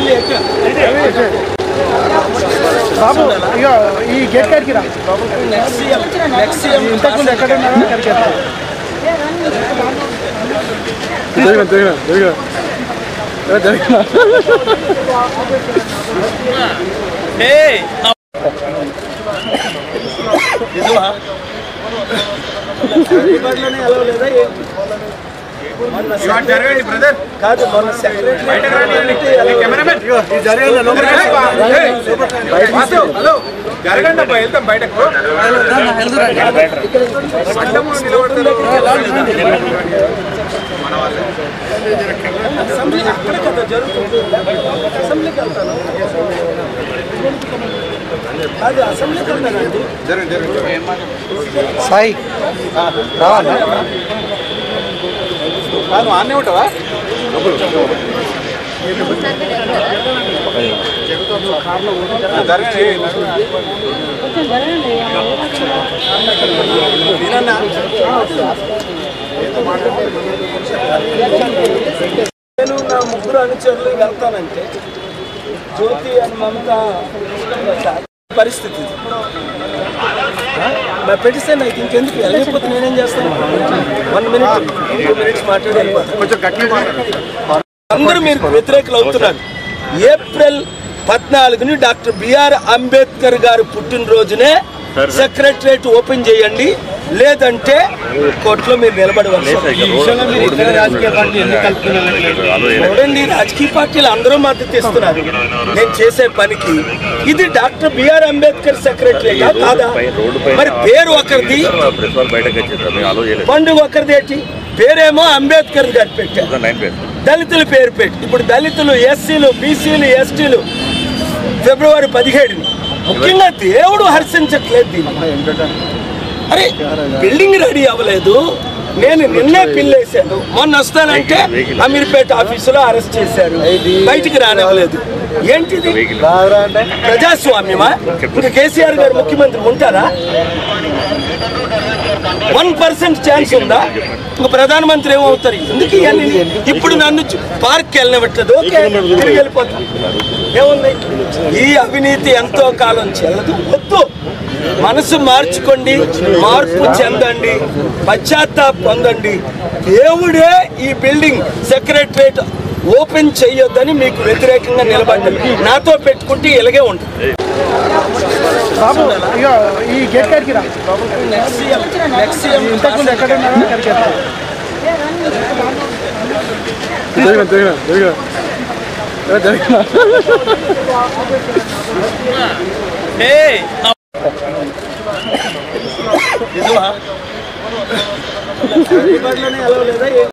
బాబు ఇక ఈ గేట్ కాడికి రా ఇంతకుముందు ఎక్కడ ఉన్నారో అక్కడికి వెళ్తాం. జరగదు జరగదు జరగదు జరగదు కాదు మన సెక్రటరీ జరగండి అబ్బా వెళ్తాం బయటకు అసెంబ్లీ అక్కడ కదా జరుగుతుంది అసెంబ్లీకి వెళ్తాను కాదు అసెంబ్లీకి వెళ్తానండి సాయి రావాలా కాదు ఆన్నే ఉంటావా జరగండి నేను నా ముగ్గురు అనుచరులు వెళ్తానంటే జ్యోతి అని మమత పరిస్థితి ఇది. నా పెటిషన్ అయితే ఇంకెందుకు వెళ్ళకపోతే నేనేం చేస్తాను వన్ మినిట్ టూ మినిట్స్ మాట్లాడి వెళ్ళిపోతాను. కొంచెం గట్టిగా అందరూ మీరు వ్యతిరేకులు అవుతున్నారు ఏప్రిల్ పద్నాలుగుని డాక్టర్ బిఆర్ అంబేద్కర్ గారు పుట్టినరోజునే సెక్రటరేట్ ఓపెన్ చేయండి లేదంటే కోర్టులో మీరు నిలబడవలసి వస్తుంది. రాజకీయ పార్టీ ఎన్ని కలుపుకున్నారు చూడండి రాజకీయ పార్టీలు అందరూ మద్దతు ఇస్తున్నారు నేను చేసే పనికి ఇది డాక్టర్ బిఆర్ అంబేద్కర్ సెక్రటరీ కాదా మరి పేరు ఒకరిది ప్రెస్ వాళ్ళు బయటకు వచ్చేసారు మేము అలో చేయలేదు పండుగ ఒకరిది ఏంటి పేరేమో అంబేద్కర్ గారు పెట్టారు నైన్ పేరు దళితుల పేరు పెట్టి ఇప్పుడు దళితులు ఎస్సీలు బీసీలు ఎస్టీలు ఫిబ్రవరి పదిహేడుని ముఖ్యంగా దేవుడు హర్షించట్లేదు దీన్ని అరే బిల్డింగ్ రెడీ అవ్వలేదు నేను నిన్నే పిల్లేశాను మొన్న వస్తానంటే అమీర్పేట ఆఫీసులో అరెస్ట్ చేశారు బయటికి రానివ్వలేదు ఏంటిది ప్రజాస్వామ్యమా ఇంకా కేసీఆర్ గారు ముఖ్యమంత్రి ఉంటారా వన్ పర్సెంట్ ఛాన్స్ ఉందా ఇంకా ప్రధానమంత్రి ఏమవుతారు ఎందుకు ఇవన్నీ ఇప్పుడు నన్ను చు- పార్క్ వెళ్ళనివ్వట్లేదు ఓకే తిరిగి వెళ్ళిపోతాం ఏముంది ఈ అవినీతి ఎంతో కాలం చెల్లదు వద్దు మనసు మార్చుకోండి మార్పు చెందండి పశ్చాత్తాప పొందండి దేవుడే ఈ బిల్డింగ్ సెక్రటరేట్ ఓపెన్ చెయ్యొద్దని మీకు వ్యతిరేకంగా నిలబడ్డాడు నాతో పెట్టుకుంటే ఇలాగే ఉంటుంది బాబు ఇక ఈ గేట్ కాడికి రా ఇంతకుముందు ఎక్కడ ఉన్నారో అక్కడికి వెళ్తాం. జరగదు జరగదు జరగదు అందుబాటులోనే ఎలా లేదా